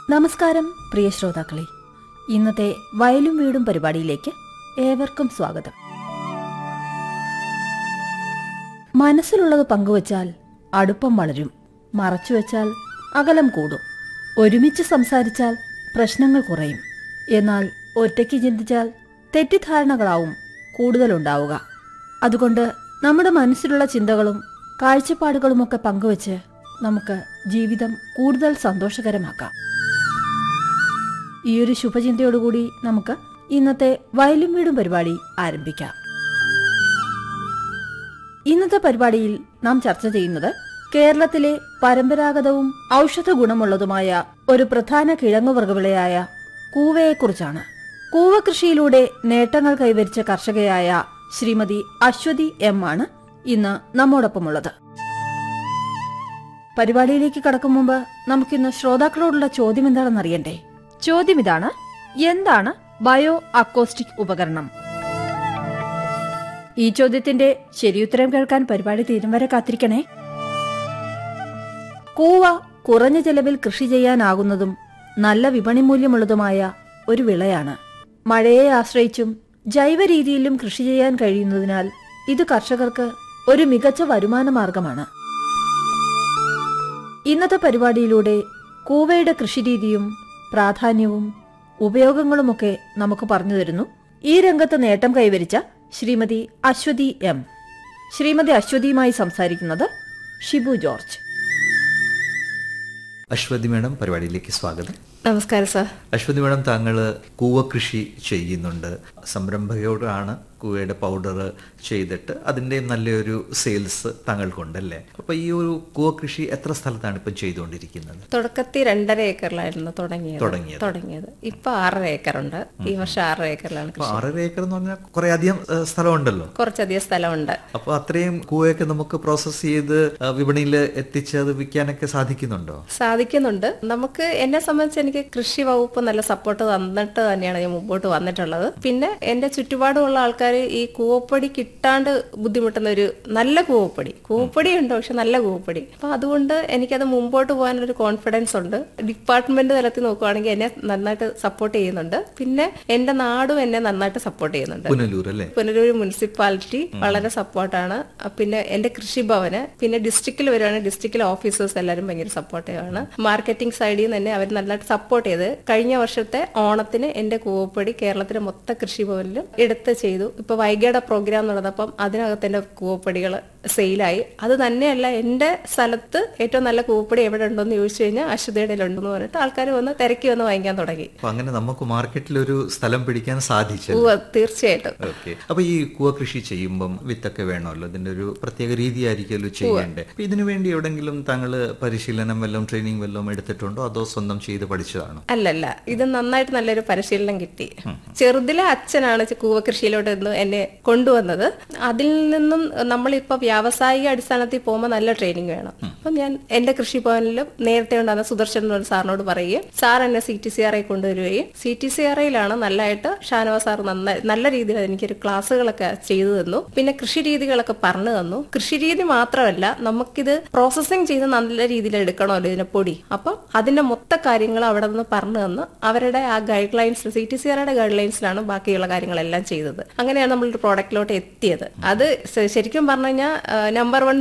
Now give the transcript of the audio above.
നമസ്കാരം പ്രിയ ശ്രോതാക്കളെ ഇന്നത്തെ വയലും വീടും പരിപാടിയിലേക്ക് ഏവർക്കും സ്വാഗതം മനസ്സിലുള്ളത് പങ്കുവച്ചാൽ അടുപ്പം വളരും മറച്ചുവെച്ചാൽ അകലം കൂടും ഒരുമിച്ച് സംസാരിച്ചാൽ പ്രശ്നങ്ങൾ കുറയും എന്നാൽ ഒറ്റയ്ക്ക് ചിന്തിച്ചാൽ തെറ്റിദ്ധാരണകളാവും കൂടുതലുണ്ടാവുക അതുകൊണ്ട് നമ്മുടെ മനസ്സിലുള്ള ചിന്തകളും കാഴ്ചപ്പാടുകളുമൊക്കെ പങ്കുവച്ച് നമുക്ക് ജീവിതം കൂടുതൽ സന്തോഷകരമാക്കാം ഈ ഒരു ശുഭചിന്തയോടുകൂടി നമുക്ക് ഇന്നത്തെ വയലും വീടും പരിപാടി ആരംഭിക്കാം ഇന്നത്തെ പരിപാടിയിൽ നാം ചർച്ച ചെയ്യുന്നത് കേരളത്തിലെ പരമ്പരാഗതവും ഔഷധ ഗുണമുള്ളതുമായ ഒരു പ്രധാന കിഴങ്ങുവർഗവിളയായ കൂവയെക്കുറിച്ചാണ് കൂവ കൃഷിയിലൂടെ നേട്ടങ്ങൾ കൈവരിച്ച കർഷകയായ ശ്രീമതി അശ്വതി എം ആണ് ഇന്ന് നമ്മോടൊപ്പമുള്ളത് പരിപാടിയിലേക്ക് കടക്കും മുമ്പ് നമുക്കിന്ന് ശ്രോതാക്കളോടുള്ള ചോദ്യം എന്താണെന്ന് അറിയണ്ടേ ചോദ്യം ഇതാണ് എന്താണ് ബയോ അക്കോസ്റ്റിക് ഉപകരണം ഈ ചോദ്യത്തിന്റെ ശരിയുത്തരം കേൾക്കാൻ പരിപാടി തീരും വരെ കാത്തിരിക്കണേ കൂവ കുറഞ്ഞ ചെലവിൽ കൃഷി ചെയ്യാനാകുന്നതും നല്ല വിപണി മൂല്യമുള്ളതുമായ ഒരു വിളയാണ് മഴയെ ആശ്രയിച്ചും ജൈവ രീതിയിലും കൃഷി ചെയ്യാൻ കഴിയുന്നതിനാൽ ഇത് കർഷകർക്ക് ഒരു മികച്ച വരുമാന മാർഗമാണ് ഇന്നത്തെ പരിപാടിയിലൂടെ കൂവയുടെ കൃഷിരീതിയും പ്രാധാന്യവും ഉപയോഗങ്ങളുമൊക്കെ നമുക്ക് പറഞ്ഞു തരുന്നു ഈ രംഗത്ത് നേട്ടം കൈവരിച്ച ശ്രീമതി അശ്വതി എം ശ്രീമതി അശ്വതിയുമായി സംസാരിക്കുന്നത് ഷിബു ജോർജ് അശ്വതി മേഡം പരിപാടിയിലേക്ക് സ്വാഗതം നമസ്കാരം സാർ അശ്വതി മേഡം താങ്കൾ കൂവ കൃഷി ചെയ്യുന്നുണ്ട് സംരംഭകയോടാണ് കൂവയുടെ പൗഡർ ചെയ്തിട്ട് അതിൻ്റെ നല്ലൊരു സെയിൽസ് താങ്കൾക്കുണ്ടല്ലേ അപ്പൊ ഈ ഒരു കൂവ കൃഷി എത്ര സ്ഥലത്താണ് ഇപ്പം ചെയ്തുകൊണ്ടിരിക്കുന്നത് തുടക്കത്തിൽ രണ്ടര ഏക്കറിലായിരുന്നു തുടങ്ങിയത് തുടങ്ങിയത്. തുടങ്ങിയത് ഇപ്പൊ ആറര ഏക്കറുണ്ട് ഈ വർഷം ആറര ഏക്കറിലാണ് അപ്പൊ കൃഷി ആറര ഏക്കർ എന്ന് പറഞ്ഞാൽ കുറെ അധികം ഏഹ്, സ്ഥലമുണ്ടല്ലോ കുറച്ചധികം സ്ഥലമുണ്ട് അപ്പൊ അത്രയും കൂവയൊക്കെ നമുക്ക് പ്രോസസ്സ് ചെയ്ത് വിപണിയിൽ എത്തിച്ച് അത് വിൽക്കാനൊക്കെ സാധിക്കുന്നുണ്ടോ സാധിക്കുന്നുണ്ട് നമുക്ക് എന്നെ സംബന്ധിച്ച് എനിക്ക് കൃഷി വകുപ്പ് നല്ല സപ്പോർട്ട് തന്നിട്ട് തന്നെയാണ് ഞാൻ മുമ്പോട്ട് വന്നിട്ടുള്ളത് പിന്നെ എന്റെ ചുറ്റുപാടുമുള്ള ആൾക്കാർ ഈ കൂവപ്പൊടി കിട്ടാണ്ട് ബുദ്ധിമുട്ടുന്ന ഒരു നല്ല കൂവപ്പൊടി കൂവപ്പൊടി ഉണ്ട് പക്ഷെ നല്ല കൂവപ്പൊടി അപ്പൊ അതുകൊണ്ട് എനിക്കത് മുമ്പോട്ട് പോകാനൊരു കോൺഫിഡൻസ് ഉണ്ട് ഡിപ്പാർട്ട്മെന്റ് തലത്തിൽ നോക്കുവാണെങ്കിൽ എന്നെ നന്നായിട്ട് സപ്പോർട്ട് ചെയ്യുന്നുണ്ട് പിന്നെ എന്റെ നാടും എന്നെ നന്നായിട്ട് സപ്പോർട്ട് ചെയ്യുന്നുണ്ട് പുനലൂർ അല്ലേ പുനലൂർ മുനിസിപ്പാലിറ്റി വളരെ സപ്പോർട്ടാണ് പിന്നെ എന്റെ കൃഷിഭവന് പിന്നെ ഡിസ്ട്രിക്റ്റിൽ വരുവാണെങ്കിൽ ഡിസ്ട്രിക്റ്റിലെ ഓഫീസേഴ്സ് എല്ലാവരും ഭയങ്കര സപ്പോർട്ടീവാണ് മാർക്കറ്റിംഗ് സൈഡിൽ നിന്ന് തന്നെ അവർ നല്ലതായിട്ട് സപ്പോർട്ട് ചെയ്ത് കഴിഞ്ഞ വർഷത്തെ ഓണത്തിന് എന്റെ കൂവപ്പൊടി കേരളത്തിലെ മൊത്ത കൃഷിഭവനിലും എടുത്ത് ചെയ്തു ഇപ്പൊ വൈകിയുടെ പ്രോഗ്രാം നടന്നപ്പം അതിനകത്ത് എന്റെ കൂവപ്പൊടികൾ സെയിലായി അത് തന്നെയല്ല എന്റെ സ്ഥലത്ത് ഏറ്റവും നല്ല കൂവപ്പൊടി എവിടെ ഉണ്ടോന്ന് ചോദിച്ചു കഴിഞ്ഞാൽ അശ്വതയുടെ ഉണ്ടെന്ന് പറഞ്ഞിട്ട് ആൾക്കാർ വന്ന് തിരക്കി വന്ന് വാങ്ങിക്കാൻ തുടങ്ങി അപ്പൊ അങ്ങനെ നമുക്ക് മാർക്കറ്റിൽ ഒരു സ്ഥലം പിടിക്കാൻ സാധിച്ചു ഉവ്വ്, തീർച്ചയായിട്ടും ഓക്കെ അപ്പൊ ഈ കൂവ കൃഷി ചെയ്യുമ്പം വിത്തൊക്കെ വേണമല്ലോ ഇതിന്റെ ഒരു പ്രത്യേക രീതി ആയിരിക്കുമല്ലോ ചെയ്യേണ്ടത് അപ്പൊ ഇതിനു വേണ്ടി എവിടെങ്കിലും താങ്കൾ പരിശീലനം വല്ലതും ട്രെയിനിങ് വല്ലതും എടുത്തിട്ടുണ്ടോ അതോ സ്വന്തം ചെയ്ത് പഠിച്ചതാണോ അല്ലല്ല ഇത് നന്നായിട്ട് നല്ലൊരു പരിശീലനം കിട്ടി ചെറുതിലെ അച്ഛനാണ് ചെ- കൂവകൃഷിയിലോട്ട് ഇന്ന് എന്നെ കൊണ്ടുവന്നത് അതിൽ നിന്നും നമ്മളിപ്പോ വ്യാവസായിക അടിസ്ഥാനത്തിൽ പോകുമ്പോൾ നല്ല ട്രെയിനിങ് വേണം അപ്പം ഞാൻ എന്റെ കൃഷിഭവനിലും നേരത്തെ ഉണ്ടാകുന്ന സുദർശൻ എന്ന് പറഞ്ഞ സാറിനോട് പറയുകയും സാർ എന്നെ C T C R I കൊണ്ടുവരികയും സി ടി സി ആർ ഐയിലാണ് നല്ലതായിട്ട് ഷാനവാസ് സാർ നന്നായി നല്ല രീതിയിൽ എനിക്കൊരു ക്ലാസ്സുകളൊക്കെ ചെയ്തു തന്നു പിന്നെ കൃഷി രീതികളൊക്കെ പറഞ്ഞു തന്നു കൃഷി രീതി മാത്രമല്ല നമുക്കിത് പ്രോസസ്സിംഗ് ചെയ്ത് നല്ല രീതിയിൽ എടുക്കണമല്ലോ ഇതിനെ പൊടി അപ്പം അതിന്റെ മൊത്ത കാര്യങ്ങൾ അവിടെ നിന്ന് പറഞ്ഞു തന്ന് അവരുടെ ആ guidelines C T C ആറുടെ ഗൈഡ് ലൈൻസിലാണ് ബാക്കിയുള്ള കാര്യങ്ങളെല്ലാം ചെയ്തത് അങ്ങനെയാണ് നമ്മൾ ഒരു പ്രോഡക്റ്റിലോട്ട് എത്തിയത് അത് ശ- ശരിക്കും പറഞ്ഞു കഴിഞ്ഞാൽ നമ്പർ വൺ